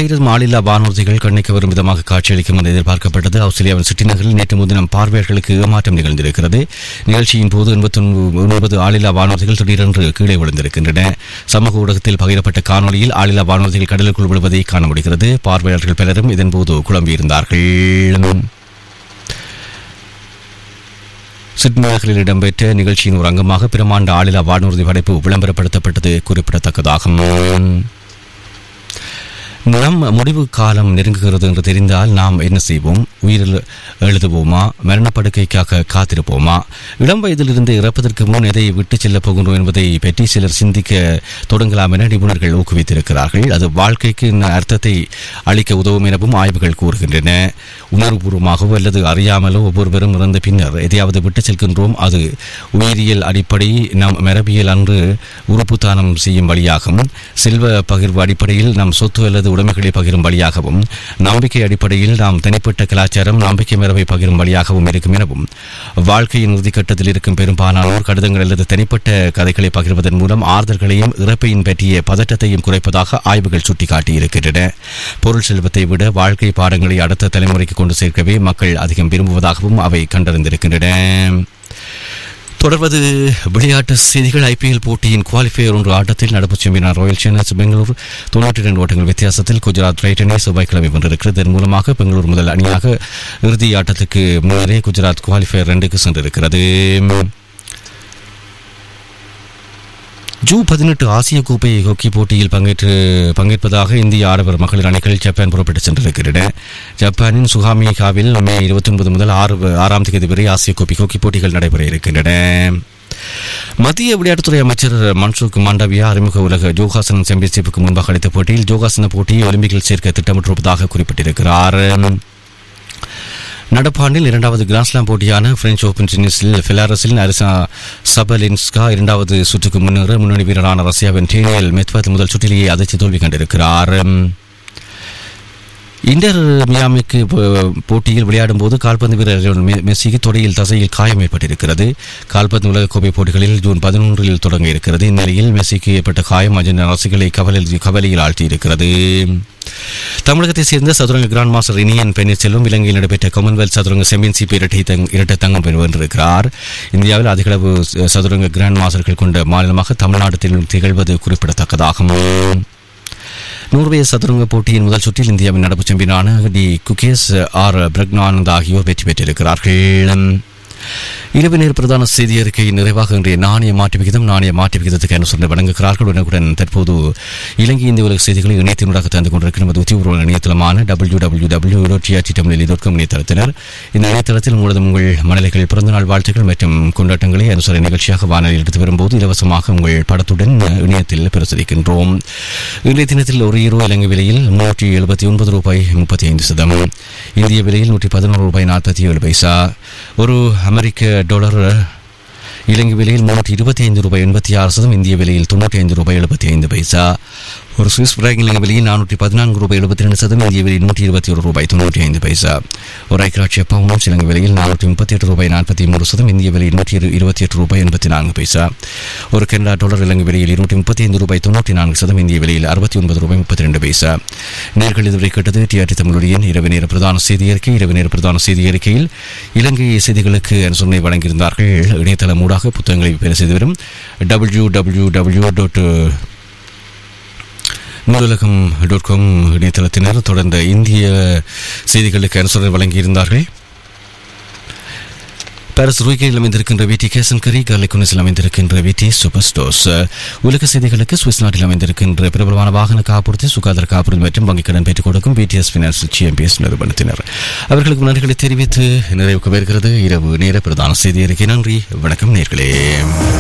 ஆயிரம் ஆளில்லா வானூர்திகள் கண்ணிக்கு வரும் விதமாக காட்சியளிக்கும் என்று எதிர்பார்க்கப்பட்டது ஆஸ்திரேலியாவின் சிட்டி நகரில் நேற்று முன்தினம் பார்வையாளர்களுக்கு ஏமாற்றம் நிகழ்ந்திருக்கிறது நிகழ்ச்சியின் போது எண்பத்தி ஒன்பது ஆளில்லா வானூர்திகள் திடீரென்று கீழே விழுந்திருக்கின்றன சமூக ஊடகத்தில் பகிரப்பட்ட காணொலியில் ஆளில்லா வானூர்திகள் கடலுக்குள் விழுவதை காண முடிகிறது பார்வையாளர்கள் பலரும் இதன்போது குழம்பியிருந்தார்கள் சிட்னி நகரில் இடம்பெற்ற நிகழ்ச்சியின் ஒரு அங்கமாக பிரமாண்ட ஆளில்லா வானூர்தி படைப்பு விளம்பரப்படுத்தப்பட்டது குறிப்பிடத்தக்கதாகும் நம் முடிவு காலம் நெருங்குகிறது என்று தெரிந்தால் நாம் என்ன செய்வோம் உயிரில் எழுதுவோமா மரணப்படுக்கைக்காக காத்திருப்போமா இளம் வயதிலிருந்து இறப்பதற்கு முன் எதை விட்டு செல்லப் போகின்றோம் என்பதை பற்றி சிலர் சிந்திக்க தொடங்கலாம் என நிபுணர்கள் ஊக்குவித்திருக்கிறார்கள் அது வாழ்க்கைக்கு அர்த்தத்தை அளிக்க உதவும் எனவும் ஆய்வுகள் கூறுகின்றன உணர்வுபூர்வமாகவோ அல்லது அறியாமலோ ஒவ்வொருவரும் இறந்த பின்னர் எதையாவது விட்டு செல்கின்றோம் அது உயிரியல் அடிப்படை நம் மரபியல் அன்று உறுப்பு தானம் செய்யும் வழியாகும் செல்வ பகிர்வு அடிப்படையில் நம் சொத்து அல்லது உடைமைகளை பகிரும் வழியாகவும் நம்பிக்கை அடிப்படையில் நாம் தனிப்பட்ட கலாச்சாரம் நம்பிக்கை மரபை பகிரும் வழியாகவும் இருக்கும் எனவும் வாழ்க்கையின் இறுதிக்கட்டத்தில் இருக்கும் பெரும்பாலானோர் கடிதங்கள் அல்லது தனிப்பட்ட கதைகளை பகிர்வதன் மூலம் ஆறுதல்களையும் இறப்பையின் பற்றிய பதட்டத்தையும் குறைப்பதாக ஆய்வுகள் சுட்டிக்காட்டியிருக்கின்றன பொருள் செல்வத்தை விட வாழ்க்கை பாடங்களை அடுத்த தலைமுறைக்கு கொண்டு சேர்க்கவே மக்கள் அதிகம் விரும்புவதாகவும் அவை கண்டறிந்திருக்கின்றன தொடர்வது விளையாட்டு செய்திகள் ஐபிஎல் போட்டியின் குவாலிஃபயர் ஒன்று ஆட்டத்தில் நடப்பு சாம்பியனான ராயல் சேலஞ்சர்ஸ் பெங்களூர் தொன்னூற்றி இரண்டு ஓட்டங்கள் வித்தியாசத்தில் குஜராத் ரைட்டனை செவ்வாய்க்கிழமை வென்றிருக்கிறது இதன் மூலமாக பெங்களூர் முதல் அணியாக இறுதி ஆட்டத்துக்கு முன்னரே குஜராத் குவாலிஃபயர் ரெண்டுக்கு சென்றிருக்கிறது ஜூ பதினெட்டு ஆசிய கோப்பை ஹாக்கி போட்டியில் பங்கேற்று பங்கேற்பதாக இந்திய ஆடவர் மகளிர் அணிகள் ஜப்பான் புறப்பட்டு சென்றிருக்கின்றன ஜப்பானின் சுகாமிகாவில் மே இருபத்தி ஒன்பது முதல் ஆறு ஆறாம் தேதி வரை ஆசிய கோப்பை ஹாக்கி போட்டிகள் நடைபெற இருக்கின்றன மத்திய விளையாட்டுத்துறை அமைச்சர் மன்சுக் மாண்டவியா அறிமுக உலக ஜோகாசனம் சாம்பியன்ஷிப்புக்கு முன்பாக அளித்த போட்டியில் ஜோகாசன போட்டியை ஒலிம்பிக்கில் சேர்க்க திட்டமிட்டிருப்பதாக குறிப்பிட்டிருக்கிறார் நடப்பாண்டில் இரண்டாவது கிராண்ட்ஸ்லாம் போட்டியான பிரெஞ்சு ஓபன் டென்னிஸில் பிலாரஸில் அரிசா சபலின்ஸ்கா இரண்டாவது சுற்றுக்கு முன்னேற முன்னணி வீரரான ரஷ்யாவின் டேனியல் மெத்வத் முதல் சுற்றிலேயே அதிர்ச்சி தோல்வி கண்டிருக்கிறார் இன்டர் மியாமிக்கு போட்டியில் விளையாடும் போது கால்பந்து வீரர் மெஸ்ஸிக்கு தொடையில் தசையில் காயம் ஏற்பட்டிருக்கிறது கால்பந்து உலகக்கோப்பை போட்டிகளில் ஜூன் பதினொன்றில் தொடங்க இருக்கிறது இந்நிலையில் மெஸ்ஸிக்கு ஏற்பட்ட காயம் அர்ஜென்டினா ரசிகளை கவலையில் கவலையில் ஆழ்த்தியிருக்கிறது தமிழகத்தை சேர்ந்த சதுரங்க கிராண்ட் மாஸ்டர் இனியன் பன்னீர்செல்வம் இலங்கையில் நடைபெற்ற காமன்வெல்த் சதுரங்க சாம்பியன்ஷிப் இரட்டை தங் இரட்டை தங்கம் வென்றிருக்கிறார் இந்தியாவில் அதிகளவு சதுரங்க கிராண்ட் மாஸ்டர்கள் கொண்ட மாநிலமாக தமிழ்நாட்டில் திகழ்வது குறிப்பிடத்தக்கதாகும் நோர்வே சதுரங்க போட்டியின் முதல் சுற்றில் இந்தியாவின் நடப்பு சாம்பியனான டி குகேஸ் ஆர் பிரக்னானந்த் ஆகியோர் வெற்றி பெற்றிருக்கிறார்கள் இரவு நேர பிரதான செய்தி அறிக்கை நிறைவாக இன்றைய நாணய மாற்று விகிதம் நாணய மாற்று விகிதத்துக்கு அனுசரணை வழங்குகிறார்கள் உடனுக்குடன் தற்போது இலங்கை இந்திய உலக செய்திகளை இணையத்தினூடாக தந்து கொண்டிருக்கிற நமது உத்தியோக இணையதளமான டபிள்யூ டபிள்யூ டபிள்யூ டிஆர்டி தமிழில் இதற்கும் இணையதளத்தினர் இந்த இணையதளத்தில் உங்களது உங்கள் மணலைகள் பிறந்தநாள் வாழ்த்துக்கள் மற்றும் கொண்டாட்டங்களை அனுசரணை நிகழ்ச்சியாக வானொலியில் எடுத்து வரும்போது இலவசமாக உங்கள் படத்துடன் இணையத்தில் பிரசுரிக்கின்றோம் இன்றைய தினத்தில் ஒரு ஈரோ இலங்கை விலையில் நூற்றி எழுபத்தி ஒன்பது ரூபாய் முப்பத்தி ஐந்து சதம் இந்திய விலையில் நூற்றி பதினோரு ரூபாய் நாற்பத்தி ஏழு பைசா ஒரு அமெரிக்க டாலர் இலங்கை விலையில் முன்னூற்றி இருபத்தி ஐந்து ரூபாய் எண்பத்தி ஆறு சதம் இந்திய விலையில் தொண்ணூற்றி ஐந்து ரூபாய் எழுபத்தி ஐந்து பைசா ஒரு சுவிஸ் பிராக் இலங்கை விலையில் நானூற்றி பதினான்கு ரூபாய் எழுபத்தி ரெண்டு சதம் இந்திய விலையில் நூற்றி இருபத்தி ஒரு ரூபாய் தொண்ணூற்றி ஐந்து பைசா ஒரு ஐக்கிராட்சிய பவுனும் இலங்கை விலையில் நானூற்றி முப்பத்தி எட்டு ரூபாய் நாற்பத்தி மூணு சதம் இந்திய விலையில் நூற்றி இருபத்தி எட்டு ரூபாய் எண்பத்தி நான்கு பைசா ஒரு கனடா டாலர் இலங்கை விலையில் இருநூற்றி முப்பத்தி ஐந்து ரூபாய் தொண்ணூற்றி நான்கு சதம் இந்திய விலையில் அறுபத்தி ஒன்பது ரூபாய் முப்பத்தி ரெண்டு பைசா நேர்கள் இதுவரை கேட்டது டிஆர்டி தமிழுடைய இரவு நேர பிரதான செய்தி அறிக்கை இரவு நேர பிரதான செய்தி அறிக்கையில் இலங்கை செய்திகளுக்கு அனுசரணை வழங்கியிருந்தார்கள் இணையதளம் ஊடாக புத்தகங்களை விற்பனை செய்து வரும் W W W dot Noolaham dot com இணையதளத்தினர் தொடர்ந்த இந்திய செய்திகளுக்கு அனுசரணை வழங்கியிருந்தார்கள் பாரிஸ் ரூய்கையில் அமைந்திருக்கின்ற விடி கேசன்கரி கர்லிகுனிஸில் அமைந்திருக்கின்ற விடி சூப்பர் ஸ்டோர்ஸ் உலக செய்திகளுக்கு சுவிஸ் நாட்டில் அமைந்திருக்கின்ற பிரபலமான வாகன காப்புறுதி சுகாதார காப்புறுதி மற்றும் வங்கிக் கடன் பெற்றுக் கொடுக்கும் விடிஎஸ் பினான்ஸ் சிஎம்பிஎஸ் நிறுவனத்தினர் அவர்களுக்கு நன்றிகளை தெரிவித்து நிறைவுக்கு வருகிறது இரவு நேர பிரதான செய்தி அறிக்கை நன்றி வணக்கம் நேர்களே